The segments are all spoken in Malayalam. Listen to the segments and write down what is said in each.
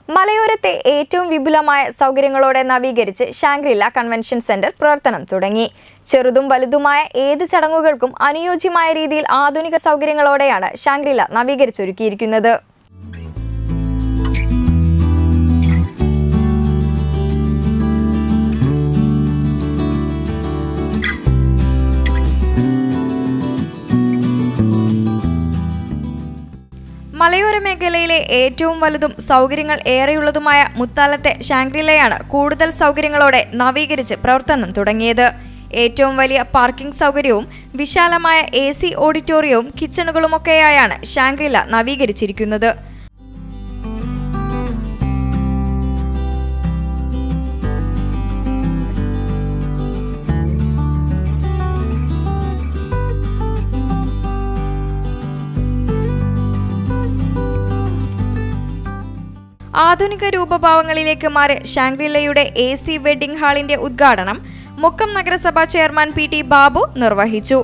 മലയോരത്തെ ഏറ്റവും വിപുലമായ സൗകര്യങ്ങളോടെ നവീകരിച്ച് ഷാങ്ഗ്രില കൺവെൻഷൻ സെന്റർ പ്രവർത്തനം തുടങ്ങി ചെറുതും വലുതുമായ ഏത് ചടങ്ങുകൾക്കും അനുയോജ്യമായ രീതിയിൽ ആധുനിക സൗകര്യങ്ങളോടെയാണ് ഷാങ്ഗ്രില നവീകരിച്ചൊരുക്കിയിരിക്കുന്നത് മലയോര മേഖലയിലെ ഏറ്റവും വലുതും സൗകര്യങ്ങൾ ഏറെയുള്ളതുമായ മുത്താലത്തെ ഷാങ്ക്രിലയാണ് കൂടുതൽ സൗകര്യങ്ങളോടെ നവീകരിച്ച് പ്രവർത്തനം തുടങ്ങിയത് ഏറ്റവും വലിയ പാർക്കിംഗ് സൗകര്യവും വിശാലമായ എ സി ഓഡിറ്റോറിയവും കിച്ചണുകളുമൊക്കെയായാണ് ഷാങ്ക്രില നവീകരിച്ചിരിക്കുന്നത് ആധുനിക രൂപഭാവങ്ങളിലേക്ക് മാറിയ ഷാങ്ക്രിലയുടെ എ സി വെഡിംഗ് ഹാളിന്റെ ഉദ്ഘാടനം മുക്കം നഗരസഭാ ചെയർമാൻ പി ടി ബാബു നിർവഹിച്ചു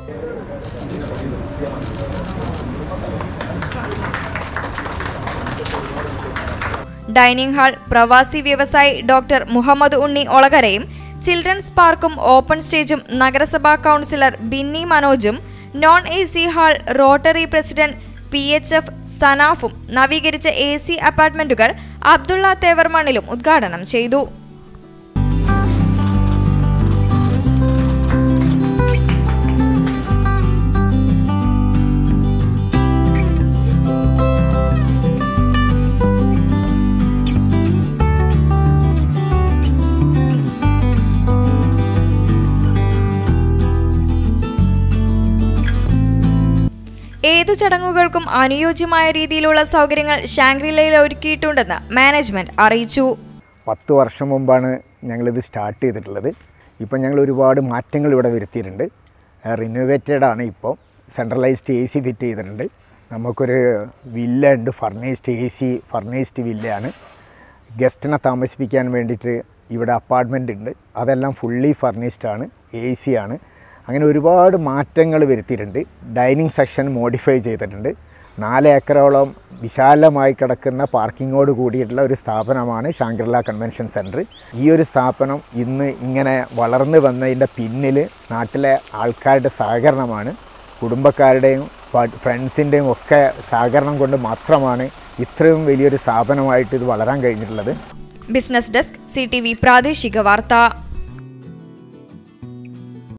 ഡൈനിങ് ഹാൾ പ്രവാസി വ്യവസായി ഡോക്ടർ മുഹമ്മദ് ഉണ്ണി ഒളകരയും ചിൽഡ്രൻസ് പാർക്കും ഓപ്പൺ സ്റ്റേജും നഗരസഭാ കൗൺസിലർ ബിന്നി മനോജും non A C hall rotary president P H F സനാഫും നവീകരിച്ച എ സി അപ്പാർട്ട്മെന്റുകൾ അബ്ദുള്ള തേവർമണിലും ഉദ്ഘാടനം ചെയ്തു ഏതു ചടങ്ങുകൾക്കും അനുയോജ്യമായ രീതിയിലുള്ള സൗകര്യങ്ങൾ ഷാങ്ക്രിലയിൽ ഒരുക്കിയിട്ടുണ്ടെന്ന് മാനേജ്മെന്റ് അറിയിച്ചു പത്ത് വർഷം മുമ്പാണ് ഞങ്ങളിത് സ്റ്റാർട്ട് ചെയ്തിട്ടുള്ളത് ഇപ്പം ഞങ്ങൾ ഒരുപാട് മാറ്റങ്ങൾ ഇവിടെ വരുത്തിയിട്ടുണ്ട് റിനോവേറ്റഡ് ആണ് ഇപ്പോൾ സെൻട്രലൈസ്ഡ് എ സി ഫിറ്റ് ചെയ്തിട്ടുണ്ട് നമുക്കൊരു വില്ല ഉണ്ട് ഫർണിഷ്ഡ് എ സി ഫർണിഷ്ഡ് വില്ലയാണ് ഗസ്റ്റിനെ താമസിപ്പിക്കാൻ വേണ്ടിയിട്ട് ഇവിടെ അപ്പാർട്ട്മെൻ്റ് ഉണ്ട് അതെല്ലാം ഫുള്ളി ഫർണിഷ്ഡ് ആണ് എ സി ആണ് അങ്ങനെ ഒരുപാട് മാറ്റങ്ങൾ വരുത്തിയിട്ടുണ്ട് ഡൈനിങ് സെക്ഷൻ മോഡിഫൈ ചെയ്തിട്ടുണ്ട് നാല് ഏക്കറോളം വിശാലമായി കിടക്കുന്ന പാർക്കിങ്ങോട് കൂടിയിട്ടുള്ള ഒരു സ്ഥാപനമാണ് ശാങ്കർല കൺവെൻഷൻ സെൻറ്റർ ഈ ഒരു സ്ഥാപനം ഇന്ന് ഇങ്ങനെ വളർന്നു വന്നതിൻ്റെ പിന്നിൽ നാട്ടിലെ ആൾക്കാരുടെ സഹകരണമാണ് കുടുംബക്കാരുടെയും ഫ്രണ്ട്സിൻ്റെയും ഒക്കെ സഹകരണം കൊണ്ട് മാത്രമാണ് ഇത്രയും വലിയൊരു സ്ഥാപനമായിട്ട് ഇത് വളരാൻ കഴിഞ്ഞിട്ടുള്ളത് ബിസിനസ് ഡെസ്ക് സി പ്രാദേശിക വാർത്ത